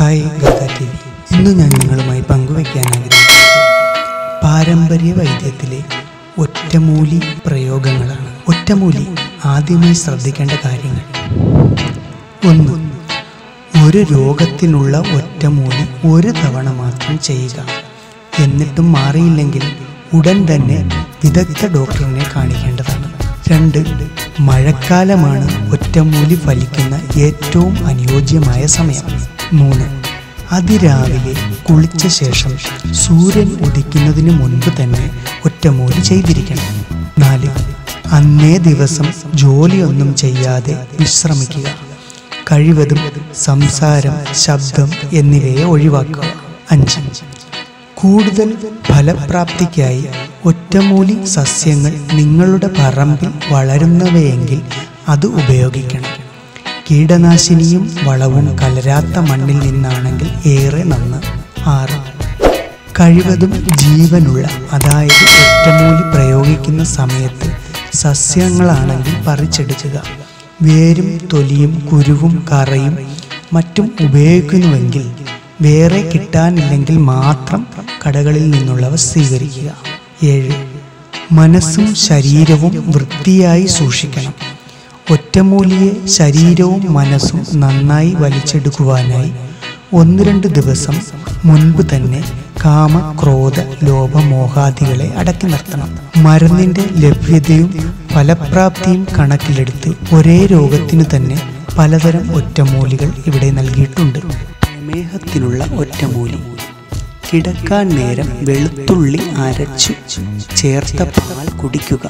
hi ഗാഥ T V ഇന്ന് ഞാൻ നിങ്ങളുമായി പങ്കുവയ്ക്കാൻ ആഗ്രഹിക്കുന്നത് പാരമ്പര്യ വൈദ്യത്തിലെ ഒറ്റമൂലി പ്രയോഗങ്ങളാണ് ഒറ്റമൂലി ആദ്യമായി ശ്രദ്ധിക്കേണ്ട കാര്യങ്ങൾ ഒന്ന് ഒരു രോഗത്തിനുള്ള ഒറ്റമൂലി ഒരു തവണ മാത്രം ചെയ്യുക എന്നിട്ടും മാറിയില്ലെങ്കിൽ ഉടൻ തന്നെ വിദഗ്ധ ഡോക്ടറിനെ കാണിക്കേണ്ടതാണ് രണ്ട് മഴക്കാലമാണ് ഒറ്റമൂലി ഫലിക്കുന്ന ഏറ്റവും അനുയോജ്യമായ സമയം മൂന്ന് അതിരാവിലെ കുളിച്ച ശേഷം സൂര്യൻ ഉദിക്കുന്നതിന് മുൻപ് തന്നെ ഒറ്റമൂലി ചെയ്തിരിക്കണം നാല് അന്നേ ദിവസം ജോലിയൊന്നും ചെയ്യാതെ വിശ്രമിക്കുക കഴിവതും സംസാരം ശബ്ദം എന്നിവയെ ഒഴിവാക്കുക അഞ്ച് കൂടുതൽ ഫലപ്രാപ്തിക്കായി ഒറ്റമൂലി സസ്യങ്ങൾ നിങ്ങളുടെ പറമ്പിൽ വളരുന്നവയെങ്കിൽ അത് ഉപയോഗിക്കണം കീടനാശിനിയും വളവും കലരാത്ത മണ്ണിൽ നിന്നാണെങ്കിൽ ഏറെ നന്ന് ആറ് കഴിവതും ജീവനുള്ള അതായത് ഒറ്റമൂലി പ്രയോഗിക്കുന്ന സമയത്ത് സസ്യങ്ങളാണെങ്കിൽ പറിച്ചെടുക്കുക വേരും തൊലിയും കുരുവും കറയും മറ്റും ഉപയോഗിക്കുന്നുവെങ്കിൽ വേറെ കിട്ടാനില്ലെങ്കിൽ മാത്രം കടകളിൽ നിന്നുള്ളവ സ്വീകരിക്കുക ഏഴ് മനസ്സും ശരീരവും വൃത്തിയായി സൂക്ഷിക്കണം ഒറ്റമൂലിയെ ശരീരവും മനസ്സും നന്നായി വലിച്ചെടുക്കുവാനായി ഒന്ന് രണ്ട് ദിവസം മുൻപ് തന്നെ കാമ ക്രോധ ലോഭ മോഹാദികളെ അടക്കി നിർത്തണം മരുന്നിന്റെ ലഭ്യതയും ഫലപ്രാപ്തിയും കണക്കിലെടുത്ത് ഒരേ രോഗത്തിനു തന്നെ പലതരം ഒറ്റമൂലികൾ ഇവിടെ നൽകിയിട്ടുണ്ട് പ്രമേഹത്തിനുള്ള ഒറ്റമൂലി കിടക്കാൻ നേരം വെളുത്തുള്ളി അരച്ചു ചേർത്ത പാൽ കുടിക്കുക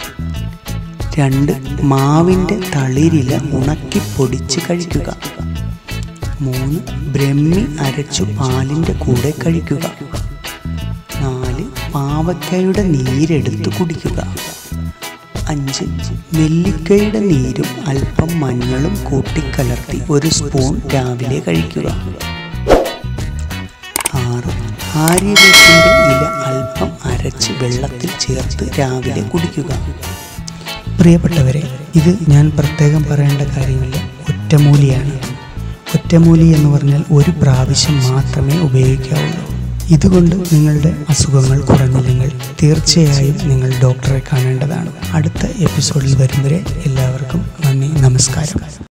രണ്ട് മാവിൻ്റെ തളിരില ഉണക്കി പൊടിച്ച് കഴിക്കുക മൂന്ന് ബ്രഹ്മി അരച്ചു പാലിൻ്റെ കൂടെ കഴിക്കുക നാല് പാവയ്ക്കയുടെ നീരെടുത്ത് കുടിക്കുക അഞ്ച് നെല്ലിക്കയുടെ നീരും അല്പം മഞ്ഞളും കൂട്ടിക്കലർത്തി ഒരു സ്പൂൺ രാവിലെ കഴിക്കുക ആറ് ആര്യവേപ്പിൻ്റെ ഇല അല്പം അരച്ച് വെള്ളത്തിൽ ചേർത്ത് രാവിലെ കുടിക്കുക പ്രിയപ്പെട്ടവരെ ഇത് ഞാൻ പ്രത്യേകം പറയേണ്ട കാര്യമില്ല ഒറ്റമൂലിയാണ് ഒറ്റമൂലി എന്ന് പറഞ്ഞാൽ ഒരു പ്രാവശ്യം മാത്രമേ ഉപയോഗിക്കാവുള്ളൂ ഇതുകൊണ്ട് നിങ്ങളുടെ അസുഖങ്ങൾ കുറഞ്ഞില്ലെങ്കിൽ തീർച്ചയായും നിങ്ങൾ ഡോക്ടറെ കാണേണ്ടതാണ് അടുത്ത എപ്പിസോഡിൽ വരും വരെ എല്ലാവർക്കും നന്ദി നമസ്കാരം